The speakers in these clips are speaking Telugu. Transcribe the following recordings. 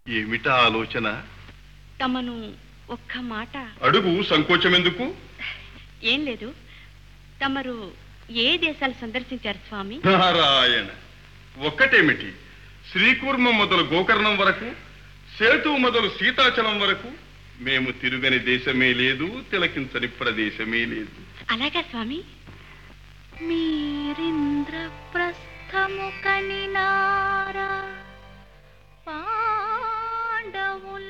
ఏమిటా ఆలోచన తమను ఒక్క మాట అడుగు సంకోచం ఎందుకు ఏం లేదు తమరు ఏ దేశాలు సందర్శించారు స్వామి నారాయణ ఒక్కటేమిటి శ్రీకూర్మ మొదలు గోకర్ణం వరకు సేతు మొదలు సీతాచలం వరకు మేము తిరుగని దేశమే లేదు తిలకించని ప్రదేశమే లేదు అలాగా స్వామి మీరింద్రప్రస్థము కనినారా పాండవుల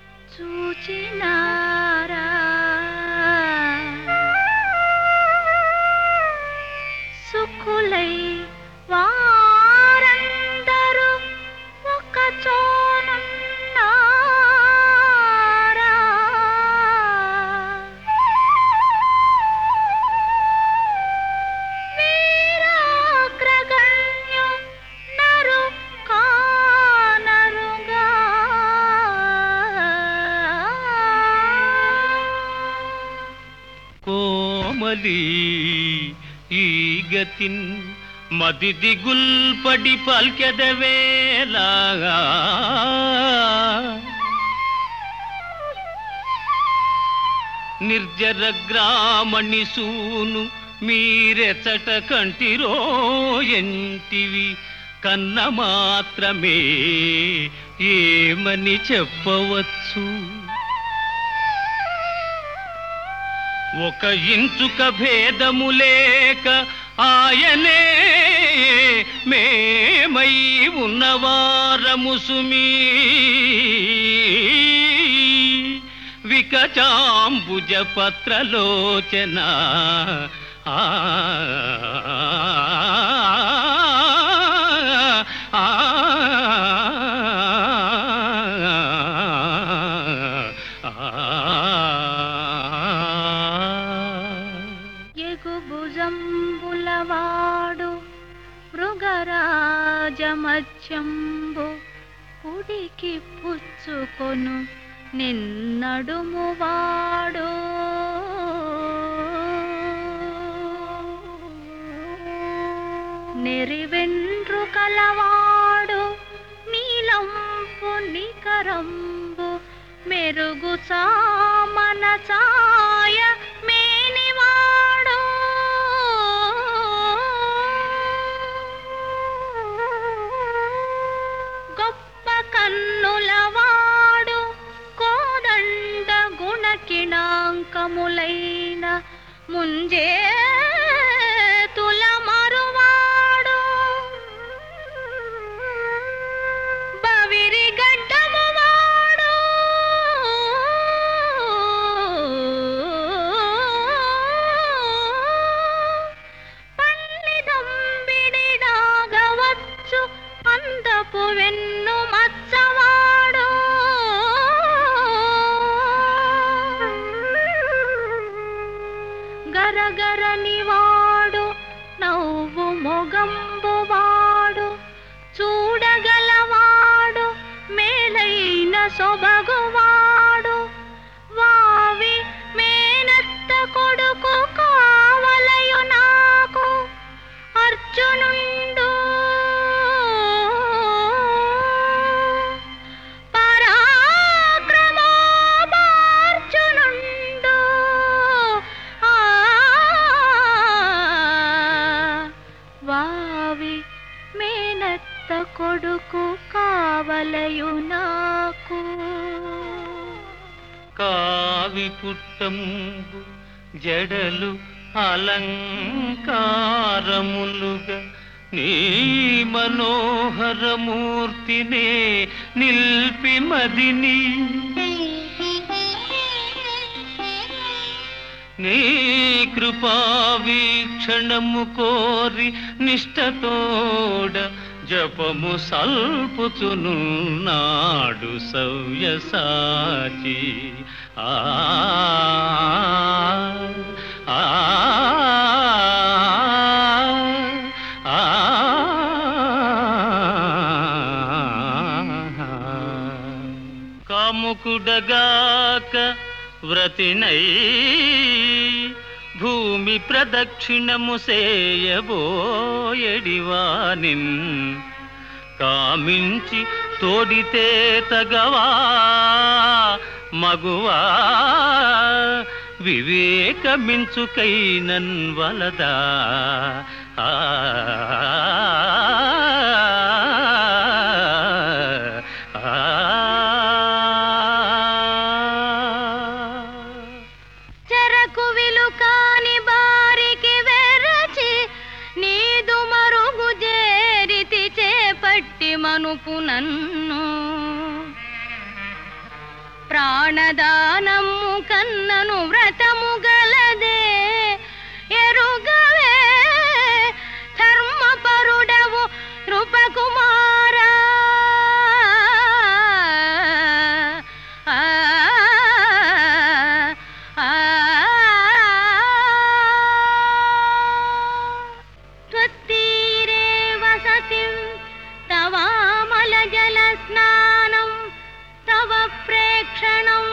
చూచినారా సుఖులై వారందరూ ఒక వీరాగ్రగణ్యు నరు కానరుగా కోమలి ఈ గతిన్ మది దిగుల్పడి పల్కెదవేలాగా నిర్జర గ్రామణి సూను మీరెచట కంటిరో ఎంటివి కన్న మాత్రమే ఏమని చెప్పవచ్చు ఒక ఇంచుక భేదము లేక ఆయనే మేమై ఉన్నవారము సుమీ వికచాంబుజ పత్రలోచన ఆ ఆ ఎగుభుజంబులవాడు మృగరాజమత్యంబు కుడికి పుచ్చుకొను నిన్నడుమువాడు నెరివెండ్రు కలవాడు నీలంపు నికరంబు మెరుగు చామన ఛాయ మేనివాడు గొప్ప కన్నులవాడు కోదండ గుణకిణాంకములైన ముంజే తుల మరువాడు బవిరి గడ్డము వాడు పన్నిదంబిడిడాగవచ్చు అందపు వెన్ను మచ్చవాడు గరగరని వాడు నవ్వు మొగంబు వాడు చూడగలవాడు మేలైన సొబగువాడు వావి మేనత్త కొడుకు కావలయు నాకు అర్జునుండు పరాక్రమోపార్జునుండు ఆ వావి మేనత్త కొడుకు కావలయు నాకు కావి పుట్టంబు జడలు అలంకారములుగా నీ మనోహరమూర్తినే నిల్పి మదిని నీ కృపా వీక్షణము కోరి నిష్టతోడ జపము సల్పుచునున్నాడు సవ్యసాచి ఆ ఆ ఆ కాముకుడగాక వ్రతినై భూమి ప్రదక్షిణము సేయబోయడివానిన్ కామించి తోడితే తగవా మగువా వివేకమించుకై నన్వలదా ఆ చెరకు విలుకాని బారికి వెరచి నీదు మరుగు చేరితి చేపట్టి మనుపు నన్ను ప్రాణదానము కన్నను వ్రతము గలదే ఎరుగవే ధర్మపరుడవు నృపకుమారా ఆ, ఆ, त्वत्तीरे वसतिं तवामलजलस्नानं तव प्रेक्षणम्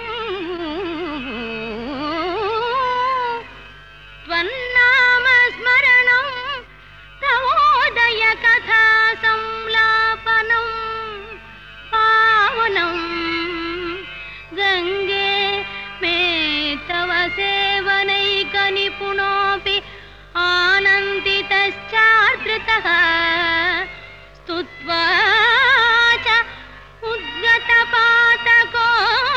त्वन्नामस्मरणं तवोदयकथा संलापनं पावनं गङ्गे मे तव सेवनैकनिपुणोऽपि आनन्दितश्चादृतः स्तुत्वा च उद्गतपातको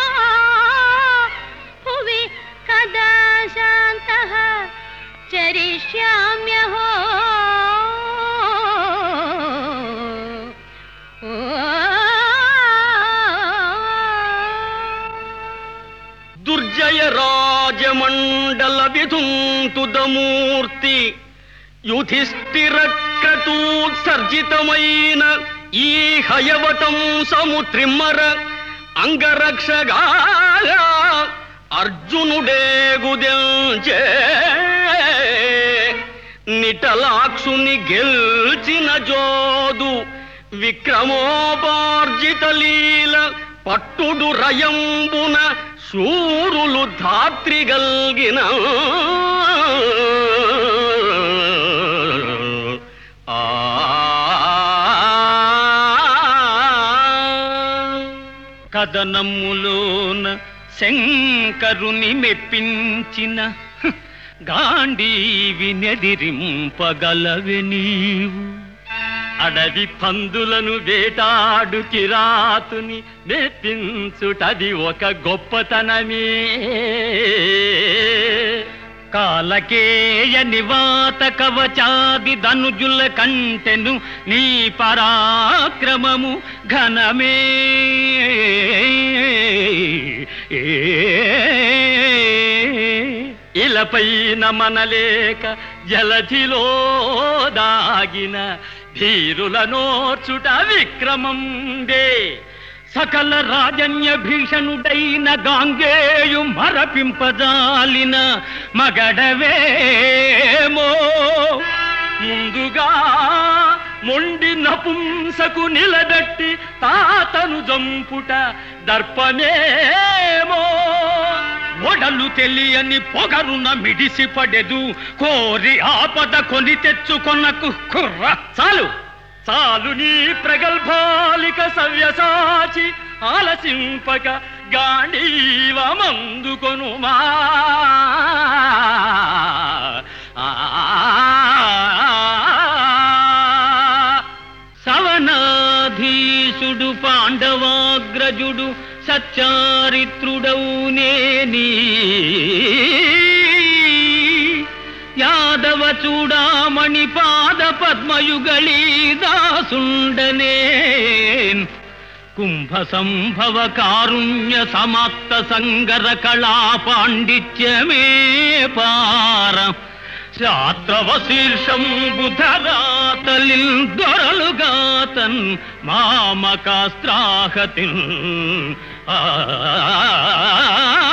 भुवि कदा शान्तः चरिष्याम्यहो దుర్జయ రాజమండల విధుంతుదమూర్తి యుధిష్ఠిర క్రతూత్సర్జితమైన ఈ హయవటం సముత్రిమ్మర అంగరక్షగా అర్జునుడే గుదెల్చే నిటలాక్షుని గెల్చిన జోదు విక్రమోపార్జిత లీల పట్టుడు రయంబున శూరులు ధాత్రిగల్గిన ఆ కదనములోన శంకరుని మెప్పించిన హ్, గాంధీవి నెదిరింపగలవె నీవు అడవి పందులను వేటాడు కిరాతుని మెప్పించుటది ఒక గొప్పతనమే కాలకేయ నివాత కవచాది ధనుజుల కంటెను నీ పరాక్రమము ఘనమే ఇలపైన మనలేక జలధిలో దాగిన ధీరుల నోర్చుట విక్రమందే సకల రాజన్య భీషణుడైన గాంగేయు మరపింపజాలిన మగడవేమో ముందుగా మొండి నపుంసకు నిలబెట్టి తాతను జంపుట దర్పమేమో ఒడలు తెలియని పొగరున మిడిసి పడెదు కోరి ఆపద కొని తెచ్చుకొనకు కుర్ర చాలు చాలు నీ ప్రగల్భాలిక సవ్యసాచి ఆలసింపక గాంధీవమందుకొనుమా సవనాధీశుడు పాండవాగ్రజుడు సచ్చారిత్రుడౌనేని యాదవ చూడామణి పాద పద్మయుగళీ దాసుండనే కుంభ సంభవ కారుణ్య సమాప్త సంగర కళా పాండిత్యమే పార శాస్త్రవ శీర్షం బుధరాతలిల్ దొరలుగాతన్ మామకాస్త్రాహతిన్ ఆ